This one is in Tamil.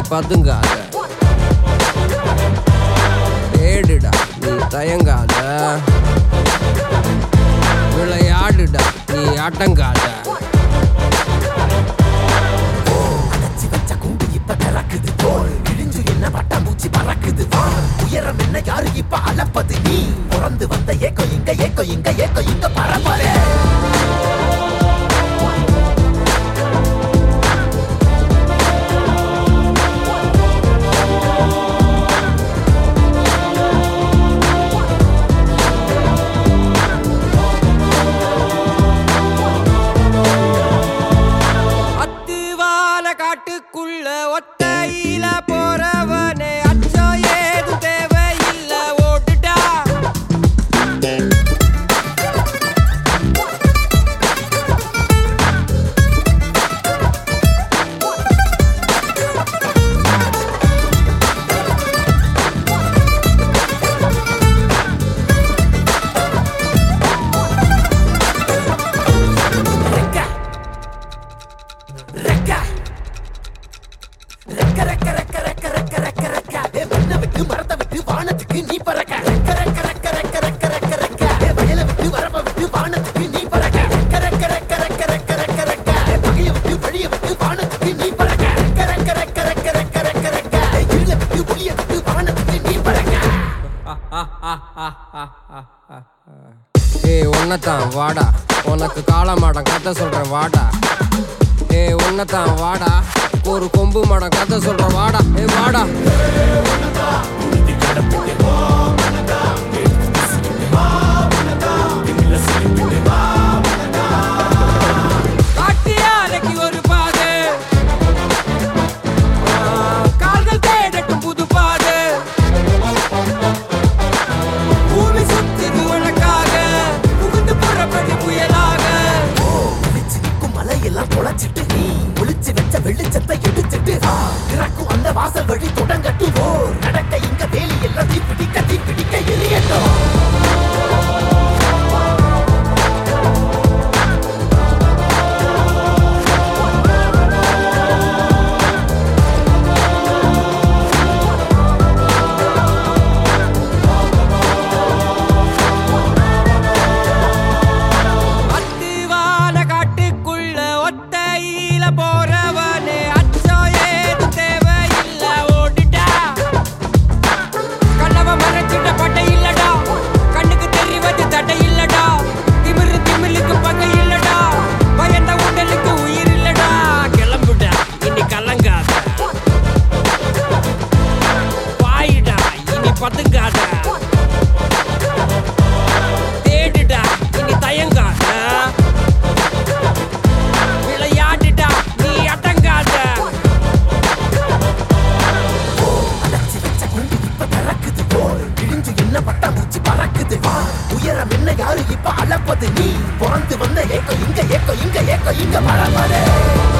பதுங்காத தேடுடா நீ தயங்காத விளையாடுடா நீ அடங்காத அடைச்சி வச்ச கூண்டு இப்ப திறக்குது தோல் கிழிஞ்சு என்ன பட்டாம்பூச்சி பறக்குது வா உயரம் என்ன யாரு இப்ப அளப்பது நீ பிறந்து வந்த ஏக்கோ இங்க ஏக்கோ இங்க ஏக்கோ இங்க பரம்பரை அத்துவால காட்டுக்குள்ள ஒத்தையில போறவனே அச்சம் ஏதும் தேவையில்ல ஓட்டுடா ரெக்க ரெக்க ரெக்க ரெக்க ரெக்க ரெக்க ரெக்க ரெக்க ரெக்க ஏ மண்ணை விட்டு மரத்தை விட்டு வானத்துக்கு நீ பறக்க ரெக்க ரெக்க ரெக்க ரெக்க ரெக்க ரெக்க ரெக்க ஏ வயலை விட்டு வரப்ப விட்டு வானத்துக்கு நீ பறக்க ரெக்க ரெக்க ரெக்க ரெக்க ரெக்க ரெக்க ரெக்க ஏ பகையை விட்டு வழியை விட்டு வானத்துக்கு நீ பறக்க ரெக்க ரெக்க ரெக்க ரெக்க ரெக்க ரெக்க ரெக்க ஏ இருளை விட்டு ஒளியை விட்டு வானத்துக்கு நீ பறக்க ஏ உன்னத்தான் வாடா உனக்கு காளமாடம் கதை சொல்றேன் வாடா ஏ உன்னத்தான் வாடா ஒரு கொம்பு மாடம் கதை சொல்றேன் வாடா ஏ வாடா காட்டியாலைக்கு ஒரு பாதை ஆ, கால்கள் தேடட்டும் புது பாதை பூமி சுத்துது உனக்காக புகுந்து புறப்படி புயலாக ஒளிச்சு நிற்கும் மலையெல்லாம் தொலைச்சிட்டு நீ ஒளிச்சு வச்ச வெளிச்சத்தை எடுத்துட்டு ஆ, திறக்கும் அந்த வாசல் வழி தொடங்கட்டும் ஓ நடக்க இங்க வேலி எல்லாம் தீ பிடிக்க தீ பிடிக்க எரியட்டும் அத்திவான காட்டுக்குள்ள ஒத்தையில போறவனே அச்சம் ஏதும் தேவையில்ல ஓடிட்டா கண்ணவ மறைச்சிட்ட பட்டை இல்லடா கண்ணுக்கு தெரிவது தடை இல்லடா திமிரு திமிலுக்கு பகை இல்லடா பயந்த உடலுக்கு உயிர் இல்லடா கிளம்புடா இனி கலங்காத பாயிடா இனி பதுங்காத தேடுடா இனி தயங்காத விளையாடுடா நீ அடங்காத அடைச்சி வச்ச குண்டு இப்ப திறக்குது போல் கிழிஞ்சு என்ன பட்டாம்பூச்சி பறக்குது வா உயரம் என்ன யாரு இப்ப அளப்பது நீ பிறந்து வந்த ஏக்கோ இங்க ஏக்கோ இங்க ஏக்கோ இங்க பரம்பரை